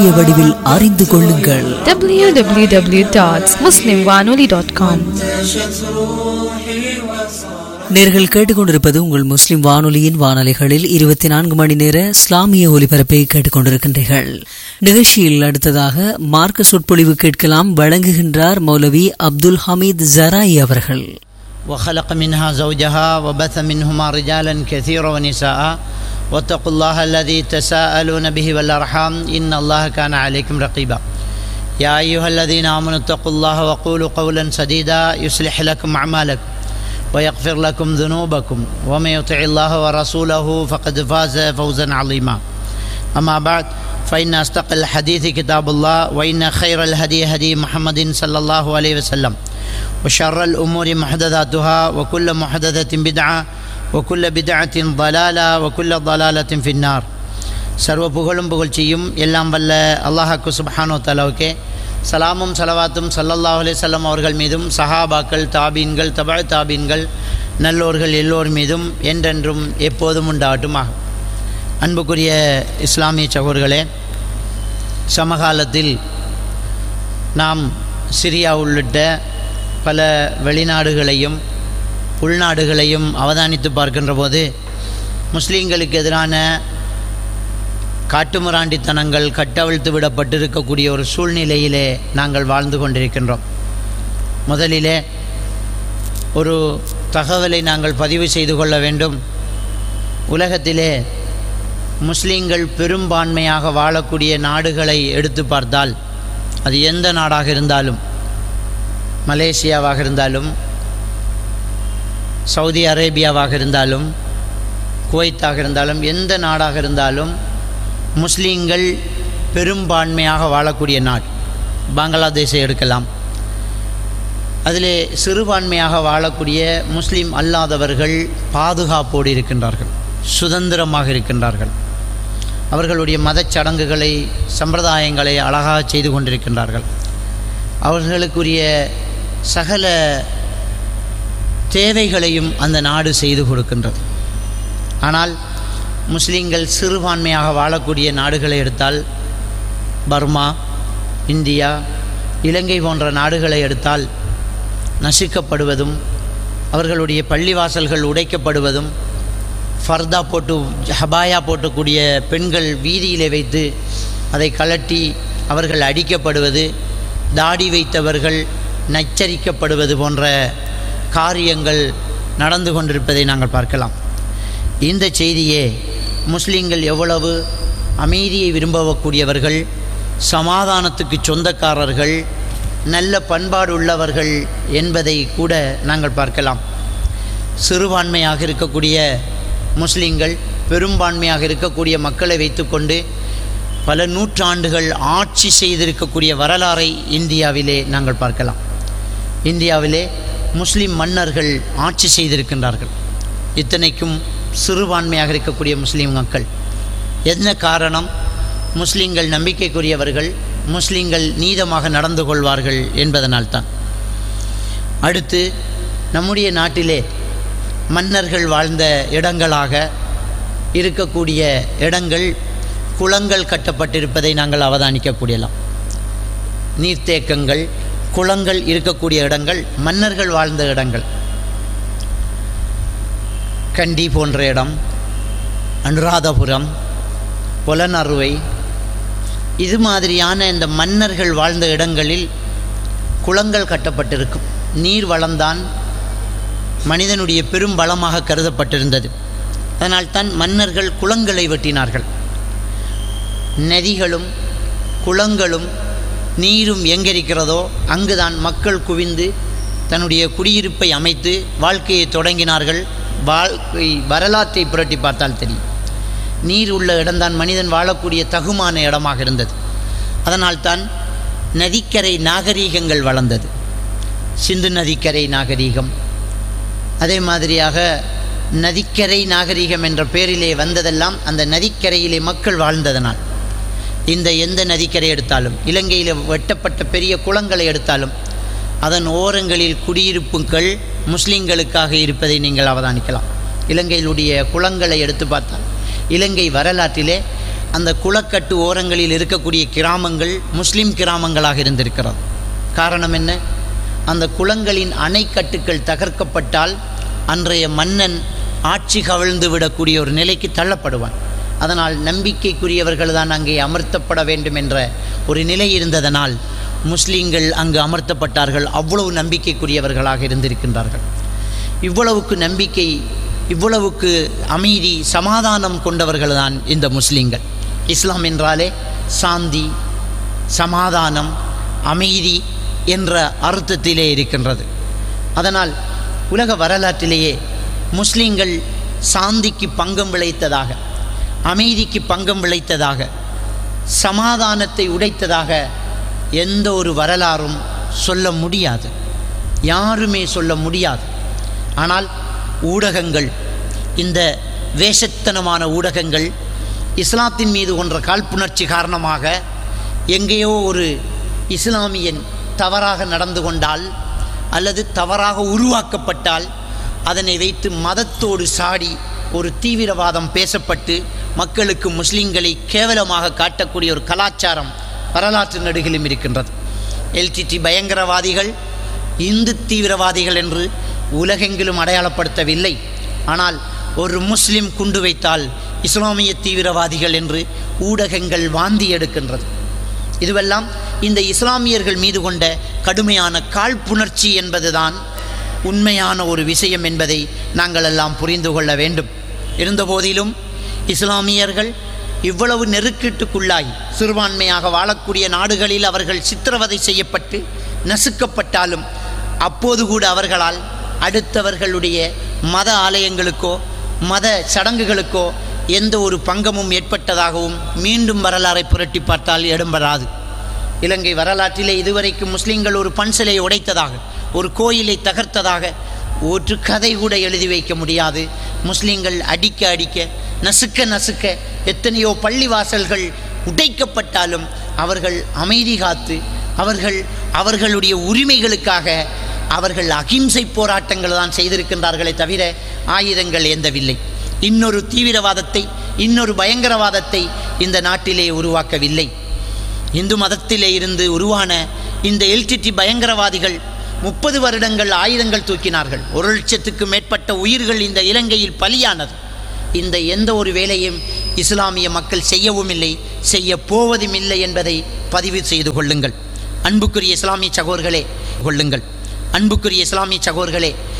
இலக்கிய வடிவில் அறிந்து கொள்ளுங்கள் www.muslimwanoli.com நேர்கள் கேட்டுக்கொண்டிருப்பது உங்கள் முஸ்லிம் வானொலியின் வானொலிகளில் இருபத்தி நான்கு மணி நேர இஸ்லாமிய ஒலிபரப்பை கேட்டுக்கொண்டிருக்கின்றீர்கள் நிகழ்ச்சியில் அடுத்ததாக மார்க்க சொற்பொழிவு கேட்கலாம் வழங்குகின்றார் மௌலவி அப்துல் ஹமீத் ஜராய் அவர்கள் وخلق منها زوجها وبث منهما رجالا كثيرا ونساء واتقوا الله الذي تساءلون به والارحام ان الله كان عليكم رقيبا يا ايها الذين امنوا اتقوا الله وقولوا قولا سديدا يصلح لكم اعمالكم ويغفر لكم ذنوبكم ومن يطع الله ورسوله فقد فاز فوزا عظيما اما بعد فان اصدق الحديث كتاب الله وان خير الهدي هدي محمد صلى الله عليه وسلم وشر الأمور محدثاتها وكل محدثة بدعة وكل بدعة ضلالة وكل ضلالة في النار சர்வ புகழும் புகழ்ச்சியும் எல்லாம் வல்ல அல்லாஹாக்கு சுபஹானோ தலாவுக்கே சலாமும் சலவாத்தும் சல்லல்லாஹு அலைஹி வஸல்லம் அவர்கள் மீதும் சஹாபாக்கள் தாபீன்கள் தபா தாபீன்கள் நல்லோர்கள் எல்லோர் மீதும் என்றென்றும் எப்போதும் உண்டாகட்டுமாக அன்புக்குரிய இஸ்லாமிய சகோதர்களே சமகாலத்தில் நாம் சிரியா உள்ளிட்ட பல வெளிநாடுகளையும் உள்நாடுகளையும் அவதானித்து பார்க்கின்ற போது முஸ்லீம்களுக்கு எதிரான காட்டுமிராண்டித்தனங்கள் கட்டவிழ்த்து விடப்பட்டிருக்கக்கூடிய ஒரு சூழ்நிலையிலே நாங்கள் வாழ்ந்து கொண்டிருக்கின்றோம் முதலிலே ஒரு தகவலை நாங்கள் பதிவு செய்து கொள்ள வேண்டும் உலகத்திலே முஸ்லீம்கள் பெரும்பான்மையாக வாழக்கூடிய நாடுகளை எடுத்து பார்த்தால் அது எந்த நாடாக இருந்தாலும் மலேசியாவாக இருந்தாலும் சவுதி அரேபியாவாக இருந்தாலும் குவைத்தாக இருந்தாலும் எந்த நாடாக இருந்தாலும் முஸ்லீம்கள் பெரும்பான்மையாக வாழக்கூடிய நாடு பங்களாதேஷை எடுக்கலாம் அதிலே சிறுபான்மையாக வாழக்கூடிய முஸ்லீம் அல்லாதவர்கள் பாதுகாப்போடு இருக்கின்றார்கள் சுதந்திரமாக இருக்கின்றார்கள் அவர்களுடைய மதச் சடங்குகளை சம்பிரதாயங்களை அழகாக செய்து கொண்டிருக்கின்றார்கள் அவர்களுக்குரிய சகல தேவைகளையும் அந்த நாடு செய்து கொடுக்கின்றது ஆனால் முஸ்லீம்கள் சிறுபான்மையாக வாழக்கூடிய நாடுகளை எடுத்தால் பர்மா இந்தியா இலங்கை போன்ற நாடுகளை எடுத்தால் நசுக்கப்படுவதும் அவர்களுடைய பள்ளிவாசல்கள் உடைக்கப்படுவதும் ஃபர்தா போட்டு ஹபாயா போட்டக்கூடிய பெண்கள் வீதியிலே வைத்து அதை கலட்டி அவர்கள் அடிக்கப்படுவது தாடி வைத்தவர்கள் நச்சரிக்கப்படுவது போன்ற காரியங்கள் நடந்து கொண்டிருப்பதை நாங்கள் பார்க்கலாம் இந்த செய்தியே முஸ்லீம்கள் எவ்வளவு அமைதியை விரும்பக்கூடியவர்கள் சமாதானத்துக்கு சொந்தக்காரர்கள் நல்ல பண்பாடு உள்ளவர்கள் என்பதை கூட நாங்கள் பார்க்கலாம் சிறுபான்மையாக இருக்கக்கூடிய முஸ்லீம்கள் பெரும்பான்மையாக இருக்கக்கூடிய மக்களை வைத்துக்கொண்டு பல நூற்றாண்டுகள் ஆட்சி செய்திருக்கக்கூடிய வரலாறை இந்தியாவிலே நாங்கள் பார்க்கலாம் இந்தியாவிலே முஸ்லிம் மன்னர்கள் ஆட்சி செய்திருக்கின்றார்கள் இத்தனைக்கும் சிறுபான்மையாக இருக்கக்கூடிய முஸ்லீம் மக்கள் என்ன காரணம் முஸ்லீம்கள் நம்பிக்கைக்குரியவர்கள் முஸ்லீம்கள் நீதமாக நடந்து கொள்வார்கள் என்பதனால்தான் அடுத்து நம்முடைய நாட்டிலே மன்னர்கள் வாழ்ந்த இடங்களாக இருக்கக்கூடிய இடங்கள் குளங்கள் கட்டப்பட்டிருப்பதை நாங்கள் அவதானிக்கக்கூடியலாம் நீர்த்தேக்கங்கள் குளங்கள் இருக்கக்கூடிய இடங்கள் மன்னர்கள் வாழ்ந்த இடங்கள் கண்டி போன்ற இடம் அனுராதபுரம் புலனறுவை இது மாதிரியான இந்த மன்னர்கள் வாழ்ந்த இடங்களில் குளங்கள் கட்டப்பட்டிருக்கும் நீர் வளம்தான் மனிதனுடைய பெரும் பலமாக கருதப்பட்டிருந்தது அதனால்தான் மன்னர்கள் குளங்களை வெட்டினார்கள் நதிகளும் குளங்களும் நீரும் எங்கிருக்கிறதோ அங்குதான் மக்கள் குவிந்து தன்னுடைய குடியிருப்பை அமைத்து வாழ்க்கையை தொடங்கினார்கள் வாழ்க்கை வரலாற்றை புரட்டி பார்த்தால் தெரியும் நீர் உள்ள இடம்தான் மனிதன் வாழக்கூடிய தகுமான இடமாக இருந்தது அதனால்தான் நதிக்கரை நாகரீகங்கள் வளர்ந்தது சிந்து நதிக்கரை நாகரீகம் அதே மாதிரியாக நதிக்கரை நாகரீகம் என்ற பெயரிலே வந்ததெல்லாம் அந்த நதிக்கரையிலே மக்கள் வாழ்ந்ததனால் இந்த எந்த நதிக்கரை எடுத்தாலும் இலங்கையில் வெட்டப்பட்ட பெரிய குளங்களை எடுத்தாலும் அதன் ஓரங்களில் குடியிருப்புகள் முஸ்லீம்களுக்காக இருப்பதை நீங்கள் அவதானிக்கலாம் இலங்கையிலுடைய குளங்களை எடுத்து பார்த்தால் இலங்கை வரலாற்றிலே அந்த குளக்கட்டு ஓரங்களில் இருக்கக்கூடிய கிராமங்கள் முஸ்லிம் கிராமங்களாக இருந்திருக்கிறது காரணம் என்ன அந்த குளங்களின் அணைக்கட்டுக்கள் தகர்க்கப்பட்டால் அன்றைய மன்னன் ஆட்சி கவிழ்ந்து விடக்கூடிய ஒரு நிலைக்கு தள்ளப்படுவான் அதனால் நம்பிக்கைக்குரியவர்கள் தான் அங்கே அமர்த்தப்பட வேண்டும் என்ற ஒரு நிலை இருந்ததனால் முஸ்லீம்கள் அங்கு அமர்த்தப்பட்டார்கள் அவ்வளவு நம்பிக்கைக்குரியவர்களாக இருந்திருக்கின்றார்கள் இவ்வளவுக்கு நம்பிக்கை இவ்வளவுக்கு அமைதி சமாதானம் கொண்டவர்கள் தான் இந்த முஸ்லீம்கள் இஸ்லாம் என்றாலே சாந்தி சமாதானம் அமைதி என்ற அர்த்தத்திலே இருக்கின்றது அதனால் உலக வரலாற்றிலேயே முஸ்லீம்கள் சாந்திக்கு பங்கம் விளைத்ததாக அமைதிக்கு பங்கம் விளைத்ததாக சமாதானத்தை உடைத்ததாக எந்த ஒரு வரலாறும் சொல்ல முடியாது யாருமே சொல்ல முடியாது ஆனால் ஊடகங்கள் இந்த வேஷத்தனமான ஊடகங்கள் இஸ்லாத்தின் மீது கொன்ற காழ்ப்புணர்ச்சி காரணமாக எங்கேயோ ஒரு இஸ்லாமியன் தவறாக நடந்து கொண்டால் அல்லது தவறாக உருவாக்கப்பட்டால் அதனை வைத்து மதத்தோடு சாடி ஒரு தீவிரவாதம் பேசப்பட்டு மக்களுக்கு முஸ்லீம்களை கேவலமாக காட்டக்கூடிய ஒரு கலாச்சாரம் வரலாற்று நடுகிலும் இருக்கின்றது எல்டிடி பயங்கரவாதிகள் இந்து தீவிரவாதிகள் என்று உலகெங்கிலும் அடையாளப்படுத்தவில்லை ஆனால் ஒரு முஸ்லிம் குண்டு வைத்தால் இஸ்லாமிய தீவிரவாதிகள் என்று ஊடகங்கள் வாந்தி எடுக்கின்றது இதுவெல்லாம் இந்த இஸ்லாமியர்கள் மீது கொண்ட கடுமையான காழ்ப்புணர்ச்சி என்பதுதான் உண்மையான ஒரு விஷயம் என்பதை நாங்கள் எல்லாம் புரிந்து கொள்ள வேண்டும் இருந்தபோதிலும் இஸ்லாமியர்கள் இவ்வளவு நெருக்கீட்டுக்குள்ளாய் சிறுபான்மையாக வாழக்கூடிய நாடுகளில் அவர்கள் சித்திரவதை செய்யப்பட்டு நசுக்கப்பட்டாலும் அப்போது கூட அவர்களால் அடுத்தவர்களுடைய மத ஆலயங்களுக்கோ மத சடங்குகளுக்கோ எந்த ஒரு பங்கமும் ஏற்பட்டதாகவும் மீண்டும் வரலாறை புரட்டி பார்த்தால் இடம்பெறாது இலங்கை வரலாற்றிலே இதுவரைக்கும் முஸ்லிம்கள் ஒரு பன்சிலை உடைத்ததாக ஒரு கோயிலை தகர்த்ததாக ஒரு கதை கூட எழுதி வைக்க முடியாது முஸ்லிம்கள் அடிக்க அடிக்க நசுக்க நசுக்க எத்தனையோ பள்ளிவாசல்கள் உடைக்கப்பட்டாலும் அவர்கள் அமைதி காத்து அவர்கள் அவர்களுடைய உரிமைகளுக்காக அவர்கள் அகிம்சை போராட்டங்கள் தான் செய்திருக்கின்றார்களே தவிர ஆயுதங்கள் ஏந்தவில்லை இன்னொரு தீவிரவாதத்தை இன்னொரு பயங்கரவாதத்தை இந்த நாட்டிலே உருவாக்கவில்லை இந்து மதத்திலே இருந்து உருவான இந்த எல்டிடி பயங்கரவாதிகள் முப்பது வருடங்கள் ஆயுதங்கள் தூக்கினார்கள் ஒரு லட்சத்துக்கு மேற்பட்ட உயிர்கள் இந்த இலங்கையில் பலியானது இந்த எந்த ஒரு வேலையும் இஸ்லாமிய மக்கள் செய்யவும் இல்லை செய்ய போவதும் இல்லை என்பதை பதிவு செய்து கொள்ளுங்கள் அன்புக்குரிய இஸ்லாமிய சகோர்களே கொள்ளுங்கள் அன்புக்குரிய இஸ்லாமிய சகோர்களே